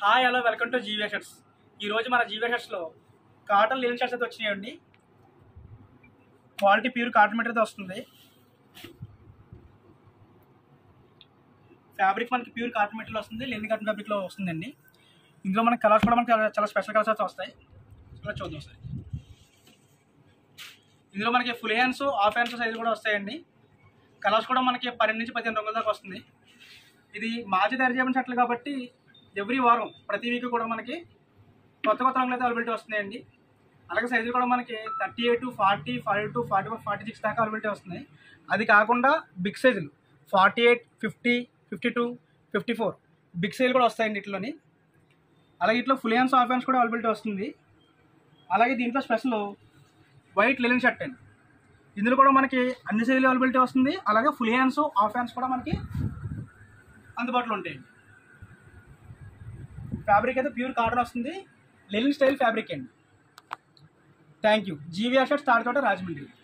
hi hello welcome to GV shirts ఈరోజు మన GV షర్ట్స్లో కాటన్ లినన్ షర్ట్స్ అయితే వచ్చినాయండి క్వాలిటీ ప్యూర్ కాటన్ మెటీరియల్ వస్తుంది ఫ్యాబ్రిక్ మనకి ప్యూర్ కాటన్ మెటీరియల్ వస్తుంది లెనిన్ కాటన్ ఫ్యాబ్రిక్లో వస్తుందండి ఇందులో మనకి కలర్స్ కూడా మనకి చాలా స్పెషల్ కలర్స్ అయితే వస్తాయి ఇలా చూద్దాం సార్ ఇందులో మనకి ఫుల్ హ్యాండ్స్ హాఫ్ హ్యాండ్స్ సైజులు కూడా వస్తాయండి కలర్స్ కూడా మనకి పన్నెండు నుంచి పదిహేను రంగుల దాకా వస్తుంది ఇది మార్చి తయారు చేయబడిన షర్ట్లు కాబట్టి ఎవ్రీ వారం ప్రతి వీక్ కూడా మనకి కొత్త కొత్త రంగులు అయితే అవైలబిలిటీ వస్తున్నాయండి అలాగే సైజులు కూడా మనకి thirty eight forty forty two forty four forty six దాకా అవైలబిలిటీ వస్తున్నాయి అది కాకుండా బిగ్ సైజులు forty eight fifty fifty two fifty four big సైజులు కూడా వస్తాయండి ఇట్లోని అలాగే ఇట్లా ఫుల్ హ్యాండ్స్ హాఫ్ హ్యాండ్స్ కూడా అవైలబిలిటీ వస్తుంది అలాగే దీంట్లో స్పెషల్ వైట్ లెలిన్ షర్ట్ అండి ఇందులో కూడా మనకి అన్ని సైజులు అవైలబిలిటీ వస్తుంది అలాగే ఫుల్ హ్యాండ్స్ హాఫ్ హ్యాండ్స్ కూడా మనకి అందుబాటులో ఉంటాయండి ఫ్యాబ్రిక్ అయితే ప్యూర్ కాటన్ వస్తుంది లెలిన్ స్టైల్ ఫ్యాబ్రిక్ అండి thank you GVR shirt star తోట రాజమండ్రి